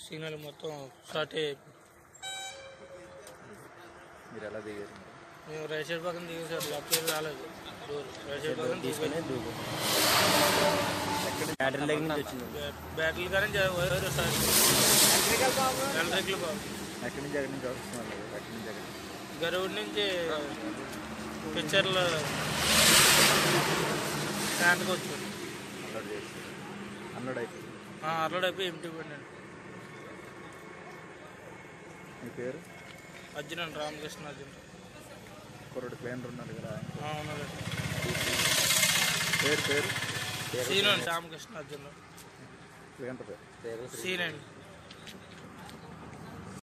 signal మొత్తం short అయ్యి మీరు ఎలా దిగారు మేము రైట్ సైడ్ పక్కన దిగాం సార్ లెఫ్ట్ సైడ్ రాలేదు డోర్ రైట్ సైడ్ పక్కన తీసుకొని దూకు బ్యాటరీ దగ్గర నుంచి వచ్చింది బ్యాటరీలు కానీ వైర్ స్టార్ట్ ఎలక్ట్రికల్ బాబు ఎక్కడి నుంచి ఎక్కడి నుంచి వస్తున్నారు ఎక్కడి నుంచి ఎక్కడి నుంచి గరువుడి నుంచి పిక్చర్లు ప్యాంట్కి వచ్చాడు అన్లోడ్ చేసి అన్లోడ్ అయిపోయింది అర్లోడ్ అయిపోయి ఎంటీ పోయిందండి మీ పేరు అర్జున్ అండి రామకృష్ణ అర్జున్ కుర్రోడు క్లైంటర్ ఉన్నారు కదా ఆ, ఉన్నాడండి పేరు పేరు సీన్ అండి రామకృష్ణ అర్జున్ క్లైంటర్ పేరు సీన్ అండి